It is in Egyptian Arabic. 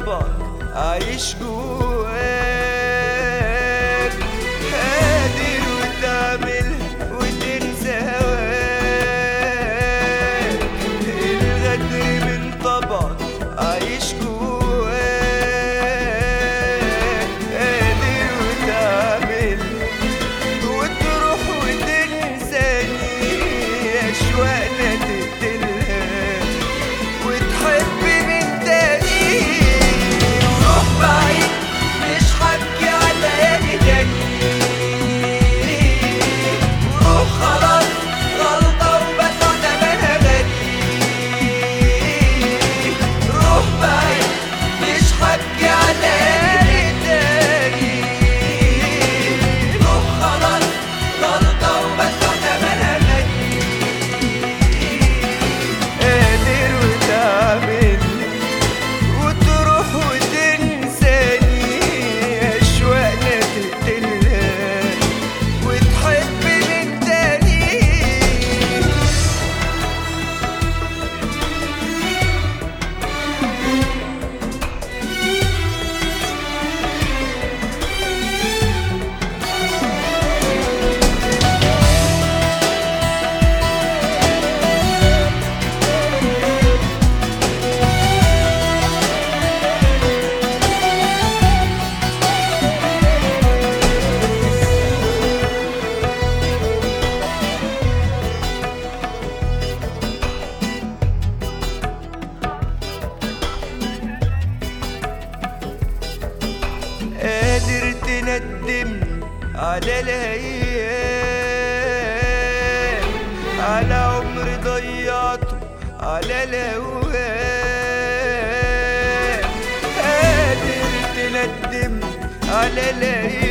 طبعك عايش جواك قادر وتعمل وتنسى هواك الغدر من طبعك عايش جواك قادر وتعمل وتروح وتنساني أشواقنا تقتلها وتحب من تاني روح بعيد مش حكي على تاني وروح خلاص غلطة وبدفع تمنها غالي روح بعيد مش حكي على تاني روح خلاص غلطة وبدفع تمنها غالي قادر وتعمل وتروح وتنساني أشواقنا تقتلها وتحب من تاني قادر تندم على الايام على عمر ضيعته على الاوهام قادر تندم على الايام